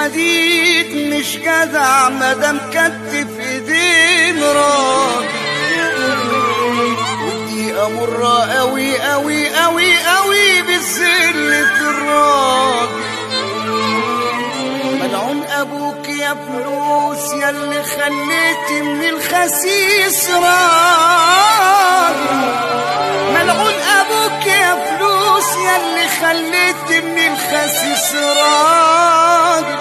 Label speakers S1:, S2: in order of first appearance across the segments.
S1: الحديد مش جدع مادام كتف ايدين راجل ودقيقة مرة أوي أوي أوي أوي بالذل في الراجل ملعون أبوك يا فلوس يا اللي خليتي من الخسيس راجل ملعون أبوك يا فلوس يا اللي خليتي من الخسيس راجل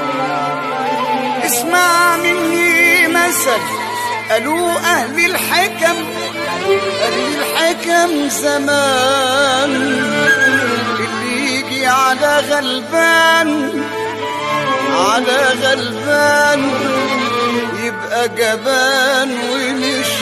S1: اسمع مني مثل قالوا أهل الحكم أهل الحكم زمان اللي يجي على غلبان على غلبان يبقى جبان ومش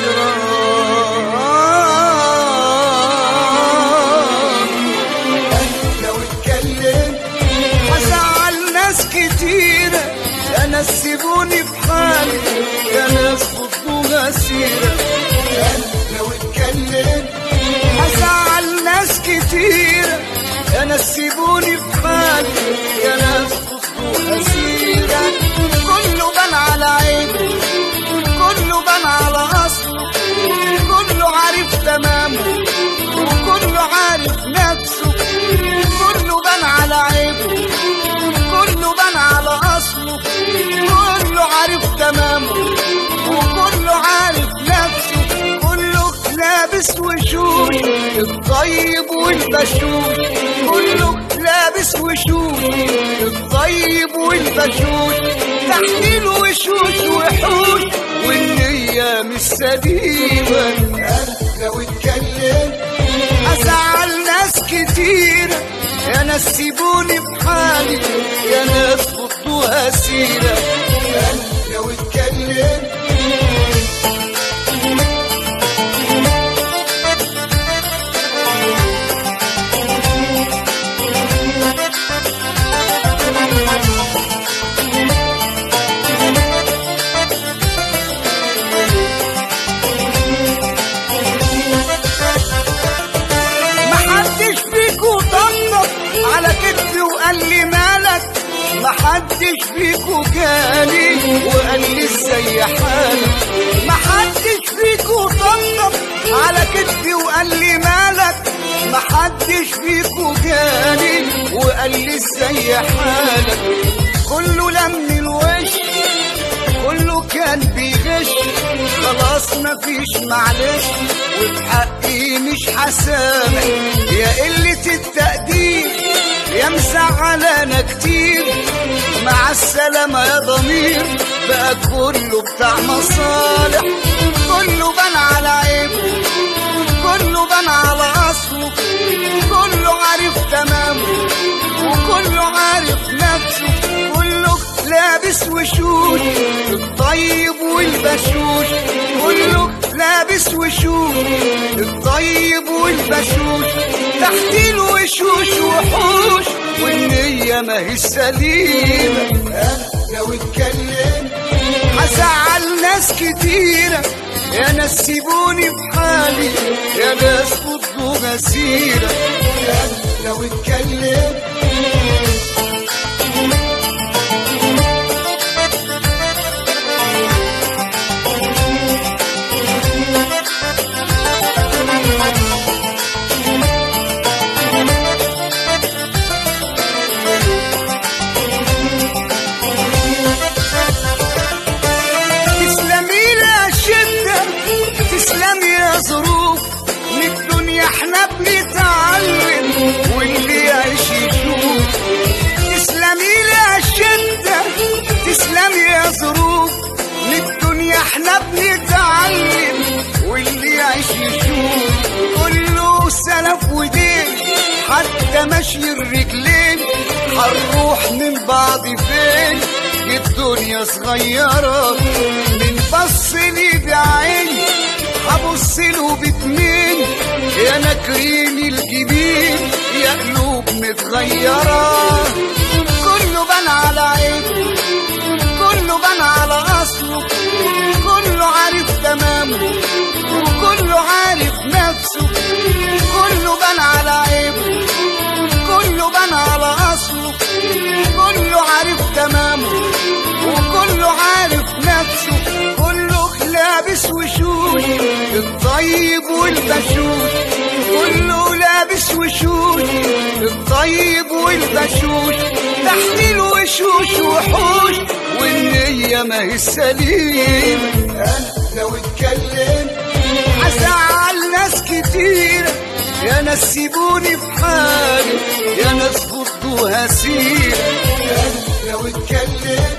S1: لو اتكلم هزعل ناس كتيرة يا ناس سيبوني في حالي يا ناس خدوا مسيرة لو اتكلم هزعل ناس كتيرة يا ناس سيبوني في حالي يا ناس خدوا مسيرة كله بان على عيبه كله بان على اصله كله عارف تمامه وكله عارف نفسه كله بان على عيبه كله بان على اصله كله عارف تمامه وكله عارف نفسه كله لابس وشوش الطيب والبشوش كله لابس وشوش الطيب والبشوش تحت الوشوش وحوش والنية مش سليمة لو اتكلم أزعل ناس كتير يا ناس سيبوني بحالي يا ناس خدوها سيرة لو اتكلم محدش فيكو طبطب على كتفي وقال لي مالك محدش فيكو جالي وقال لي ازاي حالك محدش فيكو طبطب على كتفي وقال لي مالك محدش فيكو جالي وقال لي ازاي حالك كله لم الوش كله كان بيغش خلاص مفيش معلش وفي حقي مش حسامح يا قلة التقدير يا مزعلانا كتير مع السلامة يا ضمير بقى كله بتاع مصالح كله بان على عيبه كله بان على اصله كله عارف تمامه وكله عارف نفسه كله لابس وشوش الطيب والبشوش كله لابس وشوش الطيب والبشوش تحت الوشوش وحوش والنية ما هي سليمة لو اتكلم هزعل ناس كتيرة يا ناس سيبوني بحالي يا ناس خدوا مسيرة لو اتكلم تسلمي يا شدة تسلمي يا ظروف من الدنيا احنا بنتعلم واللي يعيش يشوف تسلمي يا شدة تسلمي يا ظروف من الدنيا احنا بنتعلم واللي يعيش يشوف كله سلف ودين حتى مشي الرجلين هنروح من بعض فين الدنيا صغيرة من بص لي بعيني هبص له باتنين يا ناكرين الجبين يا قلوب متغيرة كله بان على عيبه كله بان على اصله كله عارف تمامه وكله عارف نفسه كله بان على عيبه كله بان على اصله كله عارف تمامه الطيب والبشوش كله لابس وشوش الطيب والبشوش تحت الوشوش وحوش والنية ما هي السليم أنا لو اتكلمت هزعل ناس كتير يا ناس سيبوني في حالي يا ناس فضوا هسير أنا لو اتكلمت